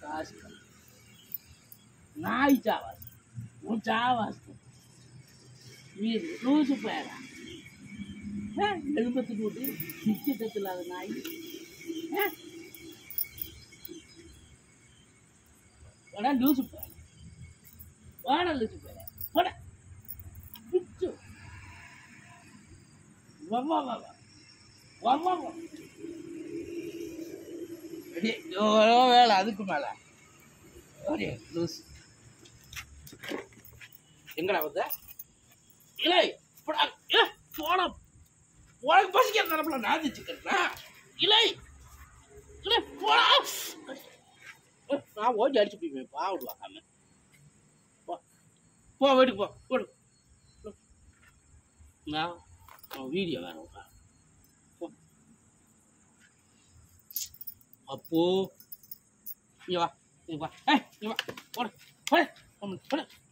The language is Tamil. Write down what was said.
ராஸ்கல். நாய் சாவாஸ் உன் சாவாஸ் வீடு லூசு பேரா எழுபத்தி நூறு நிச்சயத்தில் இல்லாத நாய் ஆ? வாடா லூசு பேர வாடா லூசு பேர போட பிச்சு வா வா வா வா வா வா வா அடே, எவ்வளோ வேலை அதுக்கு மேல அடே, லூசு எங்கடா வந்த இல்லை போடா ஏ போடா உனக்கு பசிக்கிற தரப்புல நான் வச்சுக்கிறேன்னா இல்லை இல்லை போடா ஏ, நான் ஓடி அடிச்சு போய் பாவிடுவா அவன் போ போ வீட்டுக்கு போ போடு போ. நான் அவன் வீடியோ வேற உட்கார் போ அப்போ இங்க வா இங்க வா ஏய் இங்க வா போடு போடு போடு போடு